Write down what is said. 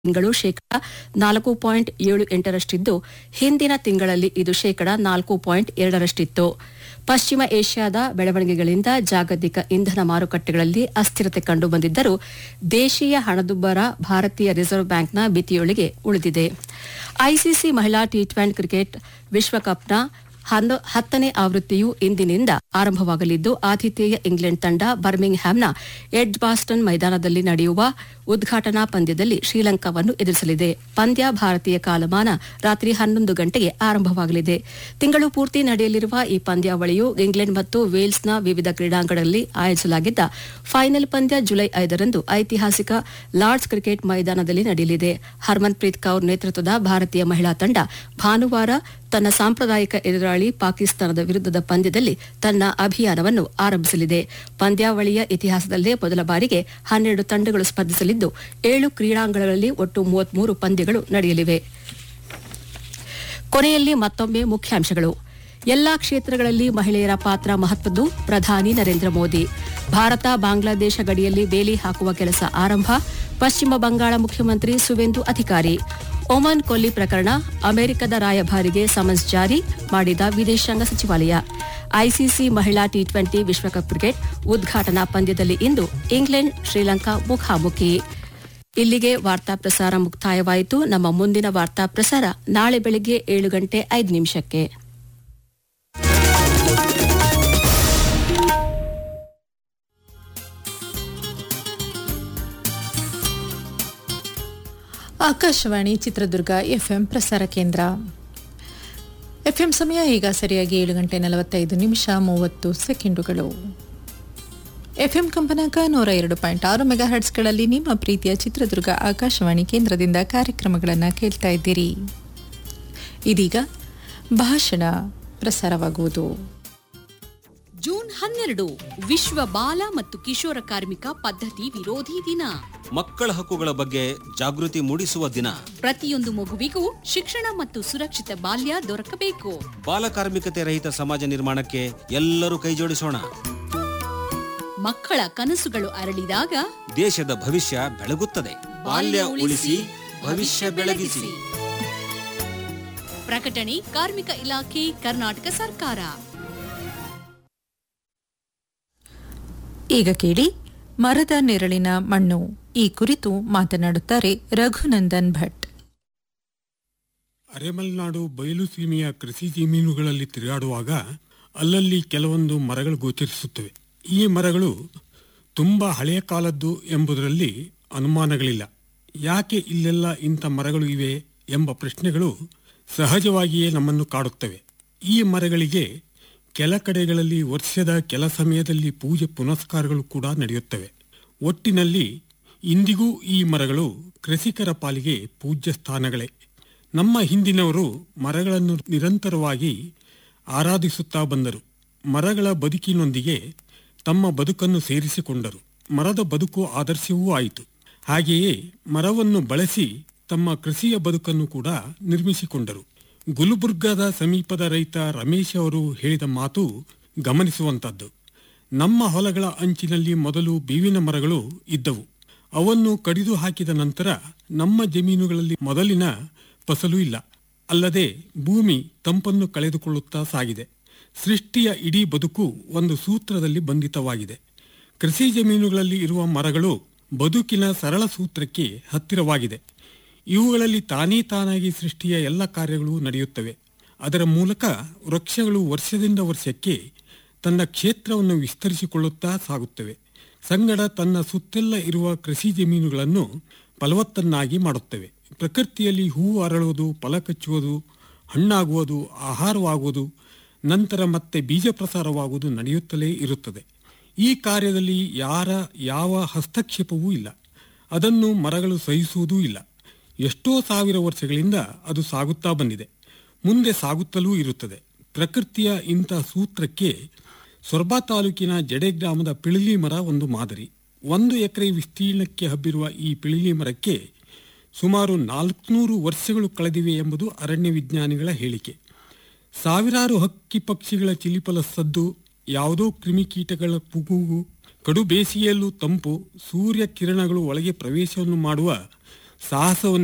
ತಿಂಗಳು ಶೇಕಡ ನಾಲ್ಕು ಪಾಯಿಂಟ್ ಏಳು ಎಂಟರಷ್ಟಿದ್ದು ಹಿಂದಿನ ತಿಂಗಳಲ್ಲಿ ಇದು ಶೇಕಡ ನಾಲ್ಕು ಪಾಯಿಂಟ್ ಎರಡರಷ್ಟಿತ್ತು ಪಶ್ಚಿಮ ಏಷ್ಯಾದ ಬೆಳವಣಿಗೆಗಳಿಂದ ಜಾಗತಿಕ ಇಂಧನ ಮಾರುಕಟ್ಟೆಗಳಲ್ಲಿ ಅಸ್ಥಿರತೆ ಕಂಡುಬಂದಿದ್ದರೂ ದೇಶೀಯ ಹಣದುಬ್ಬರ ಭಾರತೀಯ ರಿಸರ್ವ್ ಬ್ಯಾಂಕ್ನ ಮಿತಿಯೊಳಗೆ ಉಳಿದಿದೆ ಐಸಿಸಿ ಮಹಿಳಾ ಟಿ ಟ್ವೆಂಟಿ ಕ್ರಿಕೆಟ್ ವಿಶ್ವಕಪ್ನ ಹನ್ನೊ- ಹತ್ತನೇ ಆವೃತ್ತಿಯು ಇಂದಿನಿಂದ ಆರಂಭವಾಗಲಿದ್ದು ಆತಿಥೇಯ ಇಂಗ್ಲೆಂಡ್ ತಂಡ ಬರ್ಮಿಂಗ್ ಹ್ಯಾಮ್ನ ಎಡ್ಜ್ ಬಾಸ್ಟನ್ ಮೈದಾನದಲ್ಲಿ ನಡೆಯುವ ಉದ್ಘಾಟನಾ ಪಂದ್ಯದಲ್ಲಿ ಶ್ರೀಲಂಕಾವನ್ನು ಎದುರಿಸಲಿದೆ ಪಂದ್ಯ ಭಾರತೀಯ ಕಾಲಮಾನ ರಾತ್ರಿ ಹನ್ನೊಂದು ಗಂಟೆಗೆ ಆರಂಭವಾಗಲಿದೆ ತಿಂಗಳು ಪೂರ್ತಿ ನಡೆಯಲಿರುವ ಈ ಪಂದ್ಯಾವಳಿಯು ಇಂಗ್ಲೆಂಡ್ ಮತ್ತು ವೇಲ್ಸ್ನ ವಿವಿಧ ಕ್ರೀಡಾಂಗಣಗಳಲ್ಲಿ ಆಯೋಜಿಸಲಾಗಿದ್ದ ಫೈನಲ್ ಪಂದ್ಯ ಜುಲೈ ಐದರಂದು ಐತಿಹಾಸಿಕ ಲಾರ್ಡ್ಸ್ ಕ್ರಿಕೆಟ್ ಮೈದಾನದಲ್ಲಿ ನಡೆಯಲಿದೆ ಹರ್ಮನ್ಪ್ರೀತ್ ಕೌರ್ ನೇತೃತ್ವದ ಭಾರತೀಯ ಮಹಿಳಾ ತಂಡ ಭಾನುವಾರ ತನ್ನ ಸಾಂಪ್ರದಾಯಿಕ ಎದುರಾಳಿ ಪಾಕಿಸ್ತಾನದ ವಿರುದ್ಧದ ಪಂದ್ಯದಲ್ಲಿ ತನ್ನ ಅಭಿಯಾನವನ್ನು ಆರಂಭಿಸಲಿದೆ ಪಂದ್ಯಾವಳಿಯ ಇತಿಹಾಸದಲ್ಲೇ ಮೊದಲ ಬಾರಿಗೆ ಹನ್ನೆರಡು ತಂಡಗಳು ಸ್ಪರ್ಧಿಸಲಿದ್ದು ಏಳು ಕ್ರೀಡಾಂಗಣಗಳಲ್ಲಿ ಒಟ್ಟು ಮೂವತ್ಮೂರು ಪಂದ್ಯಗಳು ನಡೆಯಲಿವೆ ಕೊನೆಯಲ್ಲಿ ಮತ್ತೊಮ್ಮೆ ಮುಖ್ಯಾಂಶಗಳು ಎಲ್ಲಾ ಕ್ಷೇತ್ರಗಳಲ್ಲಿ ಮಹಿಳೆಯರ ಪಾತ್ರ ಮಹತ್ವದ್ದು ಪ್ರಧಾನಿ ನರೇಂದ್ರ ಮೋದಿ ಭಾರತ ಬಾಂಗ್ಲಾದೇಶ ಗಡಿಯಲ್ಲಿ ಬೇಲಿ ಹಾಕುವ ಕೆಲಸ ಆರಂಭ ಪಶ್ಚಿಮ ಬಂಗಾಳ ಮುಖ್ಯಮಂತ್ರಿ ಸುವೆಂದು ಅಧಿಕಾರಿ ಒಮನ್ ಕೊಲ್ಲಿ ಪ್ರಕರಣ ಅಮೆರಿಕದ ರಾಯಭಾರಿಗೆ ಸಮನ್ಸ್ ಜಾರಿ ಮಾಡಿದ ವಿದೇಶಾಂಗ ಸಚಿವಾಲಯ ಐಸಿಸಿ ಮಹಿಳಾ ಟಿ ಟ್ವೆಂಟಿ ವಿಶ್ವಕಪ್ ಕ್ರಿಕೆಟ್ ಉದ್ಘಾಟನಾ ಪಂದ್ಯದಲ್ಲಿ ಇಂದು ಇಂಗ್ಲೆಂಡ್ ಶ್ರೀಲಂಕಾ ಮುಖಾಮುಖಿ ಇಲ್ಲಿಗೆ ವಾರ್ತಾ ಪ್ರಸಾರ ಮುಕ್ತಾಯವಾಯಿತು ನಮ್ಮ ಮುಂದಿನ ವಾರ್ತಾ ಪ್ರಸಾರ ನಾಳೆ ಬೆಳಗ್ಗೆ ಏಳು ಗಂಟೆ ಐದು ನಿಮಿಷಕ್ಕೆ ಆಕಾಶವಾಣಿ ಚಿತ್ರದುರ್ಗ ಎಫ್ಎಂ ಪ್ರಸಾರ ಕೇಂದ್ರ ಎಫ್ಎಂ ಸಮಯ ಈಗ ಸರಿಯಾಗಿ ಏಳು ಗಂಟೆ ನಲವತ್ತೈದು ನಿಮಿಷ ಮೂವತ್ತು ಸೆಕೆಂಡುಗಳು ಎಫ್ಎಂ ಕಂಪನಾಂಕ ನೂರ ಎರಡು ಪಾಯಿಂಟ್ ಆರು ಮೆಗಾ ಹರ್ಟ್ಸ್ಗಳಲ್ಲಿ ನಿಮ್ಮ ಪ್ರೀತಿಯ ಚಿತ್ರದುರ್ಗ ಆಕಾಶವಾಣಿ ಕೇಂದ್ರದಿಂದ ಕಾರ್ಯಕ್ರಮಗಳನ್ನು ಕೇಳ್ತಾ ಇದ್ದೀರಿ ಇದೀಗ ಭಾಷಣ ಪ್ರಸಾರವಾಗುವುದು ಜೂನ್ ಹನ್ನೆರಡು ವಿಶ್ವ ಬಾಲ ಮತ್ತು ಕಿಶೋರ ಕಾರ್ಮಿಕ ಪದ್ಧತಿ ವಿರೋಧಿ ದಿನ ಮಕ್ಕಳ ಹಕ್ಕುಗಳ ಬಗ್ಗೆ ಜಾಗೃತಿ ಮೂಡಿಸುವ ದಿನ ಪ್ರತಿಯೊಂದು ಮಗುವಿಗೂ ಶಿಕ್ಷಣ ಮತ್ತು ಸುರಕ್ಷಿತ ಬಾಲ್ಯ ದೊರಕಬೇಕು ಬಾಲಕಾರ್ಮಿಕತೆ ರಹಿತ ಸಮಾಜ ನಿರ್ಮಾಣಕ್ಕೆ ಎಲ್ಲರೂ ಕೈಜೋಡಿಸೋಣ ಮಕ್ಕಳ ಕನಸುಗಳು ಅರಳಿದಾಗ ದೇಶದ ಭವಿಷ್ಯ ಬೆಳಗುತ್ತದೆ ಬಾಲ್ಯ ಉಳಿಸಿ ಭವಿಷ್ಯ ಬೆಳಗಿಸಿ ಪ್ರಕಟಣೆ ಕಾರ್ಮಿಕ ಇಲಾಖೆ ಕರ್ನಾಟಕ ಸರ್ಕಾರ ಈಗ ಕೇಳಿ ಮರದ ನೆರಳಿನ ಮಣ್ಣು ಈ ಕುರಿತು ಮಾತನಾಡುತ್ತಾರೆ ರಘುನಂದನ್ ಭಟ್ ಅರೆಮಲೆನಾಡು ಬಯಲು ಸೀಮೆಯ ಕೃಷಿ ಜಮೀನುಗಳಲ್ಲಿ ತಿರುಗಾಡುವಾಗ ಅಲ್ಲಲ್ಲಿ ಕೆಲವೊಂದು ಮರಗಳು ಗೋಚರಿಸುತ್ತವೆ ಈ ಮರಗಳು ತುಂಬಾ ಹಳೆಯ ಕಾಲದ್ದು ಎಂಬುದರಲ್ಲಿ ಅನುಮಾನಗಳಿಲ್ಲ ಯಾಕೆ ಇಲ್ಲೆಲ್ಲ ಇಂಥ ಮರಗಳು ಇವೆ ಎಂಬ ಪ್ರಶ್ನೆಗಳು ಸಹಜವಾಗಿಯೇ ನಮ್ಮನ್ನು ಕಾಡುತ್ತವೆ ಈ ಮರಗಳಿಗೆ ಕೆಲ ಕಡೆಗಳಲ್ಲಿ ವರ್ಷದ ಕೆಲ ಸಮಯದಲ್ಲಿ ಪೂಜೆ ಪುನಸ್ಕಾರಗಳು ಕೂಡ ನಡೆಯುತ್ತವೆ ಒಟ್ಟಿನಲ್ಲಿ ಇಂದಿಗೂ ಈ ಮರಗಳು ಕೃಷಿಕರ ಪಾಲಿಗೆ ಪೂಜ್ಯ ಸ್ಥಾನಗಳೇ ನಮ್ಮ ಹಿಂದಿನವರು ಮರಗಳನ್ನು ನಿರಂತರವಾಗಿ ಆರಾಧಿಸುತ್ತಾ ಬಂದರು ಮರಗಳ ಬದುಕಿನೊಂದಿಗೆ ತಮ್ಮ ಬದುಕನ್ನು ಸೇರಿಸಿಕೊಂಡರು ಮರದ ಬದುಕು ಆದರ್ಶವೂ ಆಯಿತು ಹಾಗೆಯೇ ಮರವನ್ನು ಬಳಸಿ ತಮ್ಮ ಕೃಷಿಯ ಬದುಕನ್ನು ಕೂಡ ನಿರ್ಮಿಸಿಕೊಂಡರು ಗುಲ್ಬುರ್ಗಾದ ಸಮೀಪದ ರೈತ ರಮೇಶ್ ಅವರು ಹೇಳಿದ ಮಾತು ಗಮನಿಸುವಂತದ್ದು ನಮ್ಮ ಹೊಲಗಳ ಅಂಚಿನಲ್ಲಿ ಮೊದಲು ಬೇವಿನ ಮರಗಳು ಇದ್ದವು ಅವನ್ನು ಕಡಿದು ಹಾಕಿದ ನಂತರ ನಮ್ಮ ಜಮೀನುಗಳಲ್ಲಿ ಮೊದಲಿನ ಫಸಲು ಇಲ್ಲ ಅಲ್ಲದೆ ಭೂಮಿ ತಂಪನ್ನು ಕಳೆದುಕೊಳ್ಳುತ್ತಾ ಸಾಗಿದೆ ಸೃಷ್ಟಿಯ ಇಡೀ ಬದುಕು ಒಂದು ಸೂತ್ರದಲ್ಲಿ ಬಂಧಿತವಾಗಿದೆ ಕೃಷಿ ಜಮೀನುಗಳಲ್ಲಿ ಇರುವ ಮರಗಳು ಬದುಕಿನ ಸರಳ ಸೂತ್ರಕ್ಕೆ ಹತ್ತಿರವಾಗಿದೆ ಇವುಗಳಲ್ಲಿ ತಾನೇ ತಾನಾಗಿ ಸೃಷ್ಟಿಯ ಎಲ್ಲ ಕಾರ್ಯಗಳು ನಡೆಯುತ್ತವೆ ಅದರ ಮೂಲಕ ವೃಕ್ಷಗಳು ವರ್ಷದಿಂದ ವರ್ಷಕ್ಕೆ ತನ್ನ ಕ್ಷೇತ್ರವನ್ನು ವಿಸ್ತರಿಸಿಕೊಳ್ಳುತ್ತಾ ಸಾಗುತ್ತವೆ ಸಂಗಡ ತನ್ನ ಸುತ್ತೆಲ್ಲ ಇರುವ ಕೃಷಿ ಜಮೀನುಗಳನ್ನು ಫಲವತ್ತನ್ನಾಗಿ ಮಾಡುತ್ತವೆ ಪ್ರಕೃತಿಯಲ್ಲಿ ಹೂವು ಅರಳುವುದು ಫಲ ಕಚ್ಚುವುದು ಹಣ್ಣಾಗುವುದು ಆಹಾರವಾಗುವುದು ನಂತರ ಮತ್ತೆ ಬೀಜ ಪ್ರಸಾರವಾಗುವುದು ನಡೆಯುತ್ತಲೇ ಇರುತ್ತದೆ ಈ ಕಾರ್ಯದಲ್ಲಿ ಯಾರ ಯಾವ ಹಸ್ತಕ್ಷೇಪವೂ ಇಲ್ಲ ಅದನ್ನು ಮರಗಳು ಸಹಿಸುವುದೂ ಇಲ್ಲ ಎಷ್ಟೋ ಸಾವಿರ ವರ್ಷಗಳಿಂದ ಅದು ಸಾಗುತ್ತಾ ಬಂದಿದೆ ಮುಂದೆ ಸಾಗುತ್ತಲೂ ಇರುತ್ತದೆ ಪ್ರಕೃತಿಯ ಇಂಥ ಸೂತ್ರಕ್ಕೆ ಸೊರಬ ತಾಲೂಕಿನ ಜಡೆ ಗ್ರಾಮದ ಪಿಳಿಲಿ ಮರ ಒಂದು ಮಾದರಿ ಒಂದು ಎಕರೆ ವಿಸ್ತೀರ್ಣಕ್ಕೆ ಹಬ್ಬಿರುವ ಈ ಪಿಳಿಲಿ ಮರಕ್ಕೆ ಸುಮಾರು ನಾಲ್ಕುನೂರು ವರ್ಷಗಳು ಕಳೆದಿವೆ ಎಂಬುದು ಅರಣ್ಯ ವಿಜ್ಞಾನಿಗಳ ಹೇಳಿಕೆ ಸಾವಿರಾರು ಹಕ್ಕಿ ಪಕ್ಷಿಗಳ ಚಿಲಿಪಲ ಸದ್ದು ಯಾವುದೋ ಕ್ರಿಮಿಕೀಟಗಳ ಪುಗುಗು ಕಡು ಬೇಸಿಗೆಯಲ್ಲೂ ತಂಪು ಸೂರ್ಯ ಕಿರಣಗಳು ಒಳಗೆ ಪ್ರವೇಶವನ್ನು ಮಾಡುವ ಸಾಹಸವನ್ನು